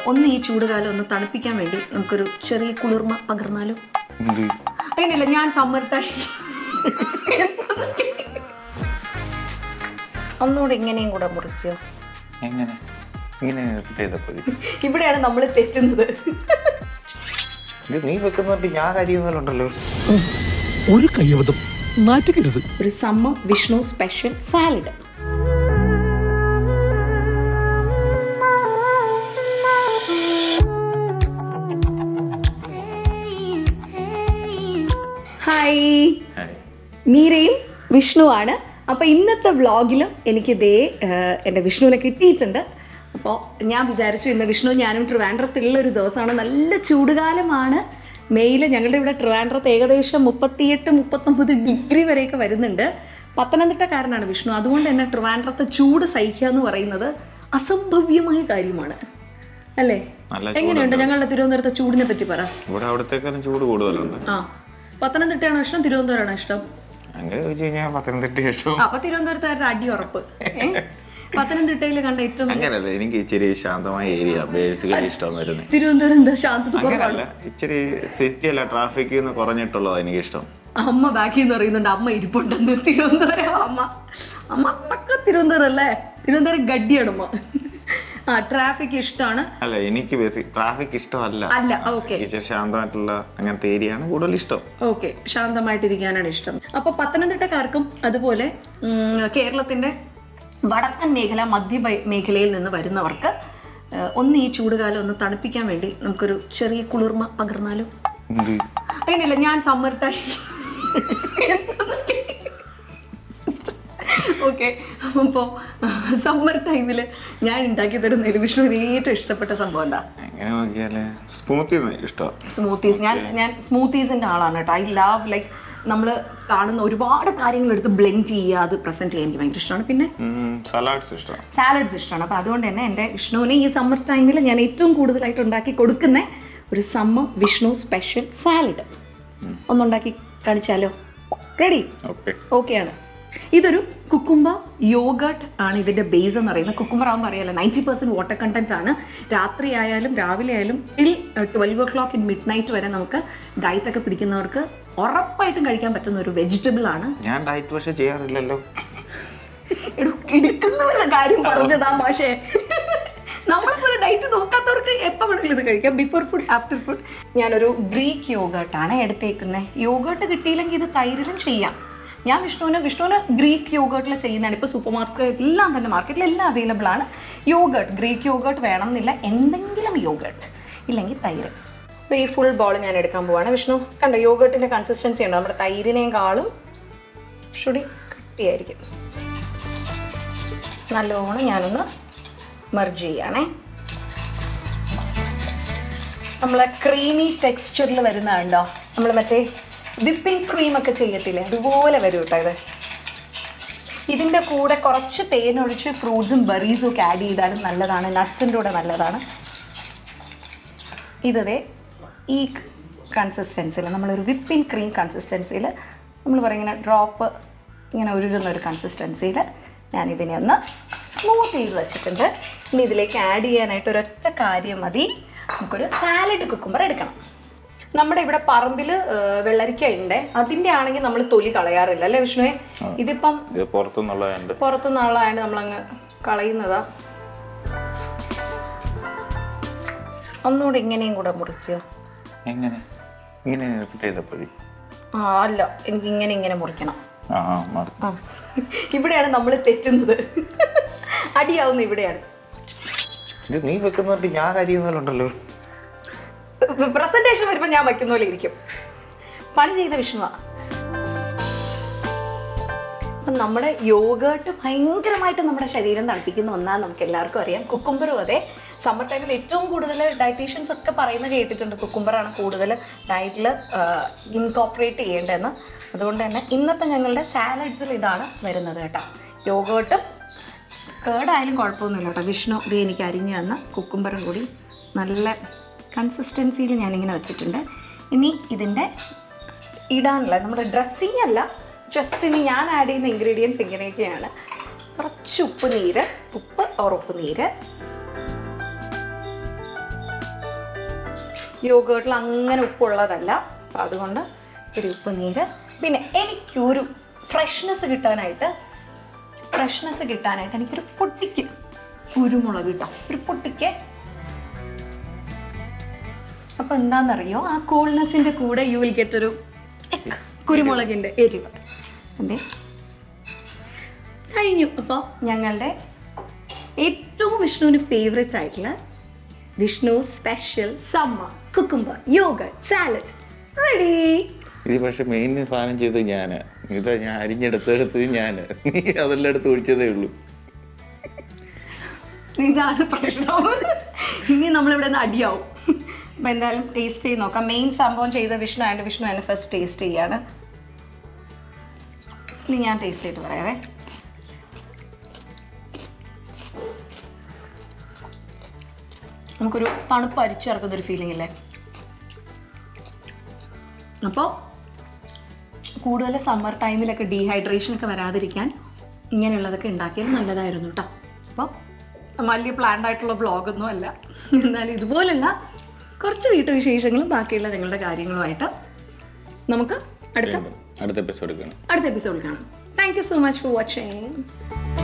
ഒന്ന് ഈ ചൂടുകാലം ഒന്ന് തണുപ്പിക്കാൻ വേണ്ടി നമുക്കൊരു ചെറിയ കുളിർമ പകർന്നാലോ എന്ത് അങ്ങനെയല്ല ഞാൻ സമ്മർദ്ദായി ഒന്നുകൂടെ ഇങ്ങനെയും കൂടെ മുറിക്കോ എങ്ങനെ ഇങ്ങനെ റിപ്പീറ്റ് ചെയ്തപ്പോ ഇവിടെയാണ് നമ്മൾ തെറ്റുന്നത് ഇത് നീ വെക്കുന്നോണ്ട് ഞാൻ കരിയുന്നല്ലോ ഒരു കയ്യബദ്ധം നാറ്റുകരുത് ഒരു summer Vishnu special salad hi മീരയും വിഷ്ണുവാണ് അപ്പോൾ ഇന്നത്തെ വ്ളോഗിലും എനിക്ക് ദേ ഏഹ്, എൻ്റെ വിഷ്ണുവിനെ കിട്ടിയിട്ടുണ്ട് അപ്പോൾ ഞാൻ വിചാരിച്ചു ഇന്ന് വിഷ്ണു ഞാനും ട്രിവാൻഡ്രത്തുള്ള ഒരു ദിവസമാണ് നല്ല ചൂടുകാലമാണ് മെയ്യിൽ ഞങ്ങളുടെ ഇവിടെ ട്രിവാൻഡ്രത്ത് ഏകദേശം മുപ്പത്തിയെട്ട് മുപ്പത്തൊമ്പത് ഡിഗ്രി വരെയൊക്കെ വരുന്നുണ്ട് പത്തനംതിട്ടക്കാരനാണ് വിഷ്ണു അതുകൊണ്ട് തന്നെ ട്രിവാൻഡ്രത്ത് ചൂട് സഹിക്കുക എന്ന് പറയുന്നത് അസംഭവ്യമായ കാര്യമാണ് അല്ലേ നല്ല എങ്ങനെയുണ്ട് ഞങ്ങളുടെ തിരുവനന്തപുരത്തെ ചൂടിനെ പറ്റി പറ ഇവിടെ അവിടത്തേക്കാളും ചൂട് കൂടുതലുണ്ട് ആ പത്തനംതിട്ടയാണോ ഇഷ്ടം തിരുവനന്തപുരമാണോ ഇഷ്ടം അങ്ങനെ ചോദിച്ചു കഴിഞ്ഞാൽ പത്തനംതിട്ട ഇഷ്ടം അപ്പൊ തിരുവനന്തപുരത്തുകാരുടെ അടി ഉറപ്പ് ഏ? പത്തനംതിട്ടയിൽ കണ്ട ഏറ്റവും വലിയ- അങ്ങനല്ല എനിക്ക് ഇച്ചിരി ശാന്തമായ ഏരിയ ബേസിക്കലി ഇഷ്ടം വരുന്നത് തിരുവനന്തപുരം എന്താ ശാന്തത കുറവാണ് അങ്ങനല്ല ഇച്ചിരി സിറ്റി അല്ല ട്രാഫിക്കിൽ നിന്ന് കുറഞ്ഞിട്ടുള്ളതാ എനിക്ക് ഇഷ്ടം അമ്മ ബാക്കിൽ നിന്ന് പറയുന്നുണ്ട് അമ്മ ഇരിപ്പുണ്ടെന്ന് തിരുവനന്തപുരം അമ്മ അമ്മ പക്ക തിരുവനന്തപുരം അല്ലേ തിരുവനന്തപുരം ഗഡിയാണ് അമ്മ ആ ട്രാഫിക് ഇഷ്ടമാണ് അല്ല എനിക്ക് ബേസിക് ട്രാഫിക് ഇഷ്ടമല്ല അല്ല ഓക്കെ ഇച്ചിരി ശാന്തമായിട്ടുള്ള അങ്ങനത്തെ ഏരിയ ആണ് കൂടുതൽ ഇഷ്ടം ഓക്കെ ശാന്തമായിട്ടിരിക്കാനാണ് ഇഷ്ടം അപ്പോൾ പത്തനംതിട്ടക്കാർക്കും അതുപോലെ ഉം, കേരളത്തിൻ്റെ വടക്കൻ മേഖല മധ്യ ബൈ- മേഖലയിൽ നിന്ന് വരുന്നവർക്ക് ഏഹ്, ഒന്ന് ഈ ചൂടുകാലം ഒന്ന് തണുപ്പിക്കാൻ വേണ്ടി നമുക്കൊരു ചെറിയ കുളിർമ പകർന്നാലോ എന്ത് അങ്ങനെയല്ല ഞാൻ സമ്മർദ്ദായി ഓക്കെ അപ്പോൾ സമ്മർ ടൈമിൽ ഞാൻ ഉണ്ടാക്കി തരുന്നതിൽ വിഷ്ണുവിന് ഏറ്റവും ഇഷ്ടപ്പെട്ട സംഭവം എന്താ എങ്ങനെ നോക്കിയാല് സ്മൂത്തി ഇഷ്ടം സ്മൂത്തീസ് ഞാൻ ഞാൻ സ്മൂത്തീസിൻ്റെ ആളാണ് കേട്ടോ ഐ ലവ് ലൈക്ക് നമ്മൾ കാണുന്ന ഒരുപാട് കാര്യങ്ങൾ എടുത്ത് ബ്ലെൻഡ് ചെയ്യുക അത് പ്രസൻറ്റ് ചെയ്യാൻ എനിക്ക് ഭയങ്കര ഇഷ്ടമാണ് പിന്നെ സലാഡ്സ് ഇഷ്ടം സാലഡ്സ് ഇഷ്ടമാണ് അപ്പോൾ അതുകൊണ്ട് തന്നെ എൻ്റെ വിഷ്ണുവിന് ഈ സമ്മർ ടൈമിൽ ഞാൻ ഏറ്റവും കൂടുതലായിട്ട് ഉണ്ടാക്കി കൊടുക്കുന്ന ഒരു സമ്മർ വിഷ്ണു സ്പെഷ്യൽ സാലഡ് ഒന്നുണ്ടാക്കി കാണിച്ചാലോ റെഡി ഓക്കെ ഓക്കെയാണ് ഇതൊരു കുക്കുംബ യോഗട്ട് ആണ് ഇതിൻ്റെ ബേസ് എന്ന് പറയുന്നത് കുക്കുംബർ ആകുമ്പോൾ അറിയാലോ നയൻറ്റി പെർസെൻറ്റ് വാട്ടർ കണ്ടന്റ് ആണ് രാത്രി ആയാലും രാവിലെ ആയാലും till twelve o'clock in midnight വരെ നമുക്ക് ഡയറ്റ് ഒക്കെ പിടിക്കുന്നവർക്ക് ഉറപ്പായിട്ടും കഴിക്കാൻ പറ്റുന്ന ഒരു വെജിറ്റബിൾ ആണ് ഞാൻ ഡയറ്റ് പക്ഷെ ചെയ്യാറില്ലല്ലോ എടോ കിടക്കുന്നവരുടെ കാര്യം പറഞ്ഞതാ പക്ഷേ നമ്മളിപ്പോൾ ഡയറ്റ് നോക്കാത്തവർക്ക് എപ്പോൾ വേണമെങ്കിലും ഇത് കഴിക്കാം ബിഫോർ ഫുഡ് ആഫ്റ്റർ ഫുഡ് ഞാനൊരു ഗ്രീക്ക് യോഗട്ടാണ് എടുത്തേക്കുന്നത് യോഗട്ട് കിട്ടിയില്ലെങ്കിൽ ഇത് തൈരിലും ചെയ്യാം ഞാൻ വിഷ്ണുവിന് വിഷ്ണുവിന് ഗ്രീക്ക് യോഗട്ടിൽ ചെയ്യുന്നതാണ് ഇപ്പോൾ സൂപ്പർ മാർക്കറ്റ് എല്ലാം തന്നെ മാർക്കറ്റിൽ എല്ലാം അവൈലബിൾ ആണ് യോഗട്ട് ഗ്രീക്ക് യോഗട്ട് വേണം എന്നില്ല എന്തെങ്കിലും യോഗട്ട് ഇല്ലെങ്കിൽ തൈര് അപ്പോൾ ഈ ഫുൾ ബോൾ ഞാൻ എടുക്കാൻ പോവാണ് വിഷ്ണു കണ്ടോ യോഗട്ടിൻ്റെ കൺസിസ്റ്റൻസി ഉണ്ടോ നമ്മുടെ തൈരിനേക്കാളും ഷുടി കട്ടിയായിരിക്കും നല്ലോണം ഞാനൊന്ന് മെർജ് ചെയ്യണേ നമ്മളെ ക്രീമി ടെക്സ്ചറിൽ വരുന്നതുണ്ടോ നമ്മൾ മറ്റേ വിപ്പിംഗ് ക്രീം ഒക്കെ ചെയ്യത്തില്ലേ അതുപോലെ വരും കേട്ടോ ഇത് ഇതിൻ്റെ കൂടെ കുറച്ച് തേനൊഴിച്ച് ഫ്രൂട്ട്സും ബെറീസും ഒക്കെ ആഡ് ചെയ്താലും നല്ലതാണ് നട്ട്സിൻ്റെ കൂടെ നല്ലതാണ് ഇതേ ഈ കൺസിസ്റ്റൻസിയിൽ നമ്മളൊരു വിപ്പിംഗ് ക്രീം കൺസിസ്റ്റൻസിയിൽ നമ്മൾ പറയുന്ന ഡ്രോപ്പ് ഇങ്ങനെ ഒഴുകുന്ന ഒരു കൺസിസ്റ്റൻസിയിൽ ഞാൻ ഇതിനെ ഒന്ന് സ്മൂത്ത് ചെയ്ത് വെച്ചിട്ടുണ്ട് ഇനി ഇതിലേക്ക് ആഡ് ചെയ്യാനായിട്ട് ഒരൊറ്റ കാര്യം മതി നമുക്കൊരു സാലഡ് കുക്കുമ്പർ എടുക്കണം നമ്മുടെ ഇവിടെ പറമ്പിൽ വെള്ളരിക്ക ഉണ്ട് അതിൻ്റെ ആണെങ്കിൽ നമ്മൾ തൊലി കളയാറില്ല അല്ലേ വിഷ്ണുവേ ഇതിപ്പം ഇത് പുറത്തുനിന്നുള്ളതുണ്ട് പുറത്തുനിന്ന് ആളായതുകൊണ്ട് നമ്മളങ്ങ് കളയുന്നതാ ഒന്നുകൂടെ ഇങ്ങനെയും കൂടെ മുറിക്കുക എങ്ങനെ ഇങ്ങനെ റിപ്പീറ്റ് ചെയ്തപ്പോ ആ അല്ല എനിക്ക് ഇങ്ങനെ ഇങ്ങനെ മുറിക്കണം ആ ആ മാറി ആ ഇവിടെയാണ് നമ്മൾ തെറ്റുന്നത് അടിയാവുന്ന ഇവിടെയാണ് ഇത് നീ വെക്കുന്നോണ്ട് ഞാൻ കരിയുന്നല്ലോ പ്രസന്റേഷൻ വരുമ്പോൾ ഞാൻ വയ്ക്കുന്ന പോലെ ഇരിക്കും പണി ചെയ്ത വിഷ്ണുവാ അപ്പം നമ്മുടെ യോഗട്ട് ഭയങ്കരമായിട്ട് നമ്മുടെ ശരീരം തണുപ്പിക്കുന്ന ഒന്നാണ് നമുക്ക് എല്ലാവർക്കും അറിയാം കുക്കുംബറും അതെ സമ്മർ ടൈമിൽ ഏറ്റവും കൂടുതൽ ഡയറ്റീഷ്യൻസ് ഒക്കെ പറയുന്നത് കേട്ടിട്ടുണ്ട് കുക്കുംബറാണ് കൂടുതൽ ഡയറ്റിൽ ഇൻകോപ്പറേറ്റ് ചെയ്യേണ്ടതെന്ന് അതുകൊണ്ട് തന്നെ ഇന്നത്തെ ഞങ്ങളുടെ സാലഡ്സിൽ ഇതാണ് വരുന്നത് കേട്ടോ യോഗട്ടും കേടായാലും കുഴപ്പമൊന്നുമില്ല കേട്ടോ വിഷ്ണു ഇത് എനിക്ക് അരിഞ്ഞു തന്ന കുക്കുംബറും കൂടി നല്ല കൺസിസ്റ്റൻസിയിൽ ഞാനിങ്ങനെ വെച്ചിട്ടുണ്ട് ഇനി ഇതിൻ്റെ ഇടാനുള്ള നമ്മുടെ ഡ്രസ്സിങ് അല്ല ജസ്റ്റ് ഇനി ഞാൻ ആഡ് ചെയ്യുന്ന ഇൻഗ്രീഡിയൻസ് ഇങ്ങനെയൊക്കെയാണ് കുറച്ച് ഉപ്പ് നീര് ഉപ്പ് ഓർ ഉപ്പ് നീര് യോഗേർട്ടിൽ അങ്ങനെ ഉപ്പുള്ളതല്ല അപ്പം അതുകൊണ്ട് ഒരു ഉപ്പ് നീര് പിന്നെ എനിക്കൊരു ഫ്രഷ്നെസ് കിട്ടാനായിട്ട് ഫ്രഷ്നെസ് കിട്ടാനായിട്ട് എനിക്കൊരു പൊട്ടിക്ക് കുരുമുളക് കിട്ടാം ഒരു പൊട്ടിക്ക് അപ്പോൾ എന്താണെന്നറിയോ ആ കൂൾനെസ്സിൻ്റെ കൂടെ യു വിൽ ഗെറ്റ് ഒരു ചിക്ക് കുരുമുളകിൻ്റെ എരിവ് അതെ കഴിഞ്ഞു അപ്പോൾ ഞങ്ങളുടെ ഏറ്റവും വിഷ്ണുവിന് ഫേവറേറ്റ് ആയിട്ടുള്ള വിഷ്ണു സ്പെഷ്യൽ സമ്മ കുക്കുംബർ യോഗ സാലഡ് റെഡി ഇത് പക്ഷെ മെയിൻ സാധനം ചെയ്തത് ഞാന് ഇതാ ഞാൻ അരിഞ്ഞെടുത്തെടുത്തത് ഞാന് നീ അതെല്ലാം എടുത്ത് ഒഴിച്ചതേ ഉള്ളൂ ഇതാണ് പ്രശ്നം ഇനി നമ്മളിവിടെ നിന്ന് അടിയാവും അപ്പം എന്തായാലും ടേസ്റ്റ് ചെയ്ത് നോക്കാം മെയിൻ സംഭവം ചെയ്ത വിഷ്ണു ആയിട്ട് വിഷ്ണു എന്നെ ഫസ്റ്റ് ടേസ്റ്റ് ചെയ്യാണ് ഇനി ഞാൻ ടേസ്റ്റ് ചെയ്തിട്ട് പറയാവേ നമുക്കൊരു തണുപ്പ് അരിച്ചിറക്കുന്ന ഒരു ഫീലിംഗ് ഇല്ലേ അപ്പോൾ കൂടുതൽ സമ്മർ ടൈമിലൊക്കെ ഡീഹൈഡ്രേഷൻ ഒക്കെ വരാതിരിക്കാൻ ഇങ്ങനെയുള്ളതൊക്കെ ഉണ്ടാക്കിയാൽ നല്ലതായിരുന്നു കേട്ടോ അപ്പോൾ വലിയ പ്ലാൻഡ് ആയിട്ടുള്ള ബ്ലോഗൊന്നും അല്ല എന്നാലും ഇതുപോലുള്ള കുറച്ച് വീട്ടുവിശേഷങ്ങളും ബാക്കിയുള്ള നിങ്ങളുടെ കാര്യങ്ങളുമായിട്ട് നമുക്ക് അടുത്ത വീണ്ടും അടുത്ത എപ്പിസോഡ് കാണാം അടുത്ത എപ്പിസോഡിൽ കാണാം thank you so much for watching